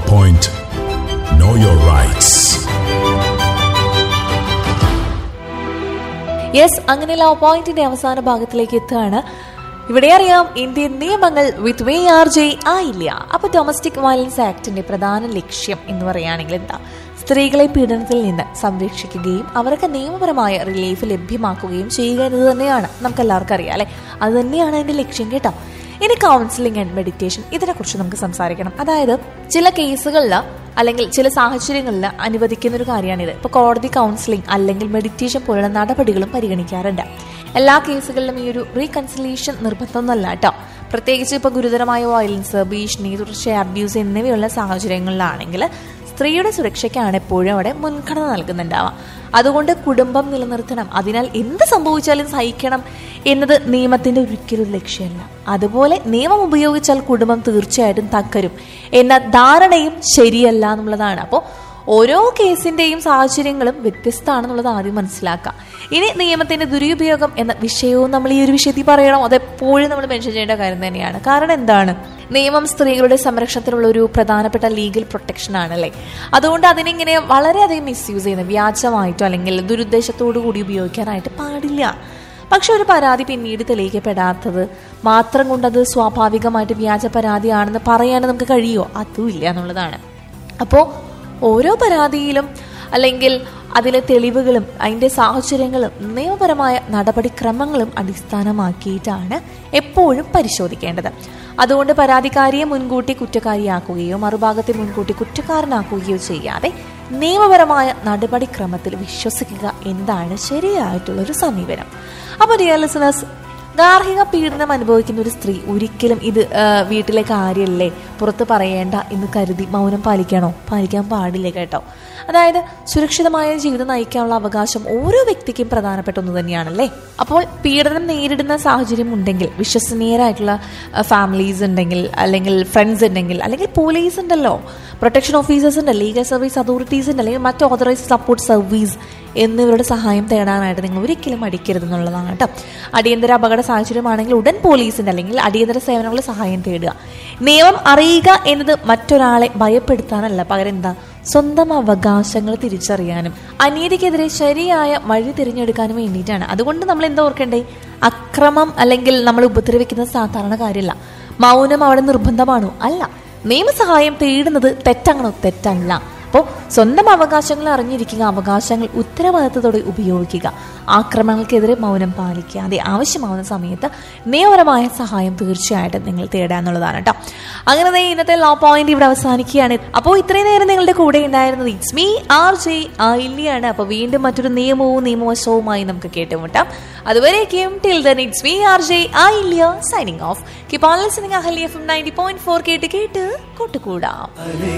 point, know your rights. Yes അങ്ങനെ law പോയിന്റിന്റെ അവസാന ഭാഗത്തിലേക്ക് എത്തുകയാണ് ഇവിടെ അറിയാം ഇന്ത്യൻ നിയമങ്ങൾ വിത്ത് വേ ആർ ജെ ആയില്ല അപ്പൊ ഡൊമസ്റ്റിക് വയലൻസ് ആക്ടിന്റെ പ്രധാന ലക്ഷ്യം എന്ന് പറയുകയാണെങ്കിൽ എന്താ സ്ത്രീകളെ പീഡനത്തിൽ നിന്ന് സംരക്ഷിക്കുകയും അവർക്ക് നിയമപരമായ റിലീഫ് ലഭ്യമാക്കുകയും ചെയ്യുക എന്നത് തന്നെയാണ് നമുക്ക് എല്ലാവർക്കും അറിയാം അല്ലെ അത് തന്നെയാണ് അതിന്റെ ലക്ഷ്യം കേട്ടോ ഇനി കൗൺസിലിംഗ് ആൻഡ് മെഡിറ്റേഷൻ ഇതിനെക്കുറിച്ച് നമുക്ക് സംസാരിക്കണം അതായത് ചില കേസുകളിൽ അല്ലെങ്കിൽ ചില സാഹചര്യങ്ങളിൽ അനുവദിക്കുന്ന ഒരു കാര്യമാണിത് ഇപ്പോൾ കോടതി കൗൺസിലിംഗ് അല്ലെങ്കിൽ മെഡിറ്റേഷൻ പോലുള്ള നടപടികളും പരിഗണിക്കാറുണ്ട് എല്ലാ കേസുകളിലും ഈ ഒരു റീകൺസിലേഷൻ നിർബന്ധമൊന്നുമല്ല കേട്ടോ പ്രത്യേകിച്ച് ഇപ്പോൾ ഗുരുതരമായ വയലൻസ് ഭീഷണി തുടർച്ചയായ അബ്യൂസ് എന്നിവയുള്ള സാഹചര്യങ്ങളിലാണെങ്കിൽ സ്ത്രീയുടെ സുരക്ഷയ്ക്കാണ് എപ്പോഴും അവിടെ മുൻഗണന നൽകുന്നുണ്ടാവാം അതുകൊണ്ട് കുടുംബം നിലനിർത്തണം അതിനാൽ എന്ത് സംഭവിച്ചാലും സഹിക്കണം എന്നത് നിയമത്തിന്റെ ഒരിക്കലും ഒരു ലക്ഷ്യമല്ല അതുപോലെ നിയമം ഉപയോഗിച്ചാൽ കുടുംബം തീർച്ചയായിട്ടും തകരും എന്ന ധാരണയും ശരിയല്ല എന്നുള്ളതാണ് അപ്പോൾ ഓരോ കേസിന്റെയും സാഹചര്യങ്ങളും വ്യത്യസ്തമാണെന്നുള്ളത് ആദ്യം മനസ്സിലാക്കാം ഇനി നിയമത്തിന്റെ ദുരുപയോഗം എന്ന വിഷയവും നമ്മൾ ഈ ഒരു വിഷയത്തിൽ പറയണം അതെപ്പോഴും നമ്മൾ മെൻഷൻ ചെയ്യേണ്ട കാര്യം തന്നെയാണ് കാരണം എന്താണ് നിയമം സ്ത്രീകളുടെ സംരക്ഷണത്തിനുള്ള ഒരു പ്രധാനപ്പെട്ട ലീഗൽ പ്രൊട്ടക്ഷൻ ആണല്ലേ അതുകൊണ്ട് അതിനിങ്ങനെ വളരെയധികം മിസ്യൂസ് ചെയ്യുന്നത് വ്യാജമായിട്ടോ അല്ലെങ്കിൽ ദുരുദ്ദേശത്തോടു കൂടി ഉപയോഗിക്കാനായിട്ട് പാടില്ല പക്ഷെ ഒരു പരാതി പിന്നീട് തെളിയിക്കപ്പെടാത്തത് മാത്രം കൊണ്ടത് സ്വാഭാവികമായിട്ട് വ്യാജ പരാതിയാണെന്ന് പറയാൻ നമുക്ക് കഴിയുമോ അതും ഇല്ല എന്നുള്ളതാണ് അപ്പോൾ ഓരോ പരാതിയിലും അല്ലെങ്കിൽ അതിലെ തെളിവുകളും അതിൻ്റെ സാഹചര്യങ്ങളും നിയമപരമായ നടപടിക്രമങ്ങളും അടിസ്ഥാനമാക്കിയിട്ടാണ് എപ്പോഴും പരിശോധിക്കേണ്ടത് അതുകൊണ്ട് പരാതിക്കാരിയെ മുൻകൂട്ടി കുറ്റക്കാരിയാക്കുകയോ മറുഭാഗത്തെ മുൻകൂട്ടി കുറ്റക്കാരനാക്കുകയോ ചെയ്യാതെ നിയമപരമായ നടപടിക്രമത്തിൽ വിശ്വസിക്കുക എന്താണ് ശരിയായിട്ടുള്ള ഒരു സമീപനം അപ്പോൾ ഡിയർ ലിസണേഴ്സ് ഗാർഹിക പീഡനം അനുഭവിക്കുന്ന ഒരു സ്ത്രീ ഒരിക്കലും ഇത് ആ, വീട്ടിലെ കാര്യമല്ലേ പുറത്ത് പറയേണ്ട എന്ന് കരുതി മൗനം പാലിക്കണോ പാലിക്കാൻ പാടില്ല കേട്ടോ അതായത് സുരക്ഷിതമായ ജീവിതം നയിക്കാനുള്ള അവകാശം ഓരോ വ്യക്തിക്കും പ്രധാനപ്പെട്ട ഒന്ന് തന്നെയാണല്ലേ അപ്പോൾ പീഡനം നേരിടുന്ന സാഹചര്യം ഉണ്ടെങ്കിൽ വിശ്വസനീയരായിട്ടുള്ള ഫാമിലീസ് ഉണ്ടെങ്കിൽ അല്ലെങ്കിൽ ഫ്രണ്ട്സ് ഉണ്ടെങ്കിൽ അല്ലെങ്കിൽ പോലീസ് ഉണ്ടല്ലോ പ്രൊട്ടക്ഷൻ ഓഫീസേഴ്സ് ഉണ്ട് ലീഗൽ സർവീസ് അതോറിറ്റീസ് ഉണ്ട് അല്ലെങ്കിൽ മറ്റ് ഓതറൈസ്ഡ് സപ്പോർട്ട് സർവീസ് എന്നിവരുടെ സഹായം തേടാനായിട്ട് നിങ്ങൾ ഒരിക്കലും അടിക്കരുത് എന്നുള്ളതാണ് കേട്ടോ അടിയന്തര അപകട സാഹചര്യമാണെങ്കിൽ ഉടൻ പോലീസിന്റെ അല്ലെങ്കിൽ അടിയന്തര സേവനങ്ങളുടെ സഹായം തേടുക നിയമം അറിയുക എന്നത് മറ്റൊരാളെ ഭയപ്പെടുത്താനല്ല പകരം എന്താ സ്വന്തം അവകാശങ്ങൾ തിരിച്ചറിയാനും അനീതിക്കെതിരെ ശരിയായ വഴി തിരഞ്ഞെടുക്കാനും വേണ്ടിയിട്ടാണ് അതുകൊണ്ട് നമ്മൾ എന്താ ഓർക്കണ്ടേ അക്രമം അല്ലെങ്കിൽ നമ്മൾ ഉപദ്രവിക്കുന്നത് സാധാരണ കാര്യമല്ല മൗനം അവിടെ നിർബന്ധമാണോ അല്ല നിയമസഹായം തേടുന്നത് തെറ്റാണോ തെറ്റല്ല അപ്പോൾ സ്വന്തം അവകാശങ്ങൾ അറിഞ്ഞിരിക്കുക അവകാശങ്ങൾ ഉത്തരവാദിത്തത്തോടെ ഉപയോഗിക്കുക ആക്രമണങ്ങൾക്കെതിരെ മൗനം പാലിക്കുക അതെ ആവശ്യമാവുന്ന സമയത്ത് നിയമപരമായ സഹായം തീർച്ചയായിട്ടും നിങ്ങൾ തേടാന്നുള്ളതാണ് കേട്ടോ അങ്ങനെ ദേ ഇന്നത്തെ ലോ പോയിന്റ് ഇവിടെ അവസാനിക്കുകയാണ് അപ്പോൾ ഇത്രയും നേരം നിങ്ങളുടെ കൂടെ ഉണ്ടായിരുന്നത് ഇറ്റ്സ് മീ ആർ ജെ ആയില്യാണ് അപ്പോൾ വീണ്ടും മറ്റൊരു നിയമവും നിയമവശവുമായി നമുക്ക് കേട്ടുമുട്ടാം അതുവരേക്കും till then it's me R J Aayilya signing off keep on listening Ahalya F M ninety point four കേട്ട് കേട്ട് കൂട്ടുകൂടാം